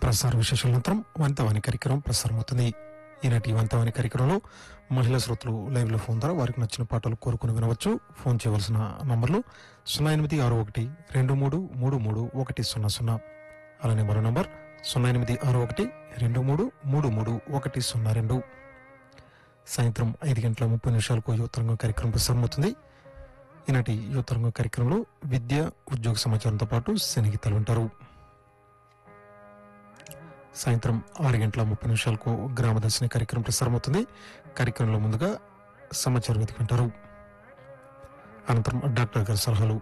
ప్రసార విశేషానంతరం వంతవాణి కార్యక్రమం ప్రసారమవుతుంది ఈనాటి వంతవాణి కార్యక్రమంలో మహిళా శ్రోతలు లైవ్ లో ఫోన్ ద్వారా వారికి నచ్చిన పాటలు కోరుకుని వినవచ్చు ఫోన్ చేయవలసిన నంబర్లు సున్నా ఎనిమిది ఆరు ఒకటి రెండు మూడు మూడు మూడు ఒకటి సున్నా సున్నా అలానే మరో నంబర్ సున్నా ఎనిమిది ఆరు ఒకటి రెండు మూడు మూడు మూడు ఒకటి సున్నా రెండు సాయంత్రం ఐదు గంటల ముప్పై నిమిషాలకు యువతరంగం కార్యక్రమం ప్రసారమవుతుంది ఈనాటి యువతరంగం కార్యక్రమంలో విద్య ఉద్యోగ సమాచారంతో పాటు శనిగీతాలు ఉంటారు సాయంత్రం ఆరు గంటల ముప్పై నిమిషాలకు గ్రామ దర్శన కార్యక్రమం ప్రసారమవుతుంది కార్యక్రమంలో ముందుగా సమాచారం వెతుకుంటారు అనంతరం డాక్టర్ గారి సలహాలు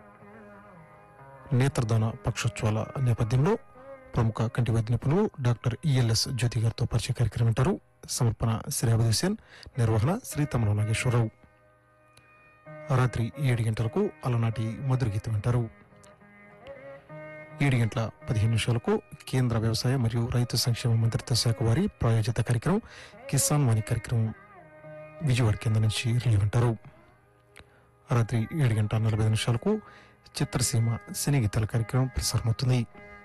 నేత్రదాన పక్షోత్సవాల నేపథ్యంలో ప్రముఖ కంటి వైద్య నిపుణులు డాక్టర్ ఈఎల్ఎస్ జ్యోతి గారితో పరిచయ కార్యక్రమం వింటారు సమర్పణ శ్రీ అభిదేశన్ నిర్వహణ శ్రీ తమల నాగేశ్వరరావు రాత్రి ఏడు గంటలకు అలనాటి మధుర గీతం వింటారు ఏడు గంటల పదిహేను నిమిషాలకు కేంద్ర వ్యవసాయ మరియు రైతు సంక్షేమ మంత్రిత్వ శాఖ వారి ప్రాయోజిత కార్యక్రమం కిసాన్ వాణి కార్యక్రమం విజయవాడ కేంద్రం నుంచి రిలీవ్ అంటారు రాత్రి ఏడు గంటల నలభై ఐదు నిమిషాలకు చిత్రసీమ సినీ గీతాల కార్యక్రమం ప్రసారమవుతుంది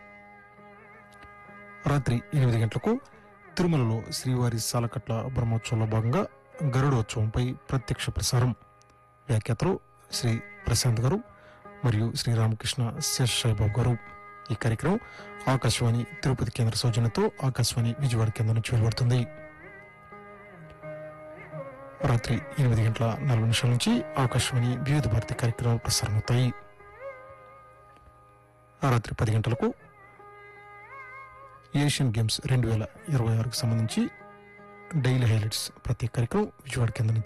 రాత్రి ఎనిమిది గంటలకు తిరుమలలో శ్రీవారి సాలకట్ల బ్రహ్మోత్సవంలో భాగంగా గరుడోత్సవంపై ప్రత్యక్ష ప్రసారం వ్యాఖ్యాతలు శ్రీ ప్రశాంత్ గారు మరియు శ్రీ రామకృష్ణ శేషాయిబాబు గారు ఈ కార్యక్రమం ఆకాశవాణి తిరుపతి కేంద్ర సౌజన్యంతో ఆకాశవాణి విజయవాడ కేంద్రం నుంచి వెలువడుతుంది రాత్రి ఎనిమిది గంటల నలభై నిమిషాల నుంచి ఆకాశవాణి వివిధ భారతి కార్యక్రమాలు ప్రసారమవుతాయి ఆ రాత్రి పది గంటలకు ఏషియన్ గేమ్స్ రెండు వేల ఇరవై ఆరుకు సంబంధించి డైలీ హైలైట్స్ ప్రతి కార్యక్రమం విజయవాడ కేంద్రం నుంచి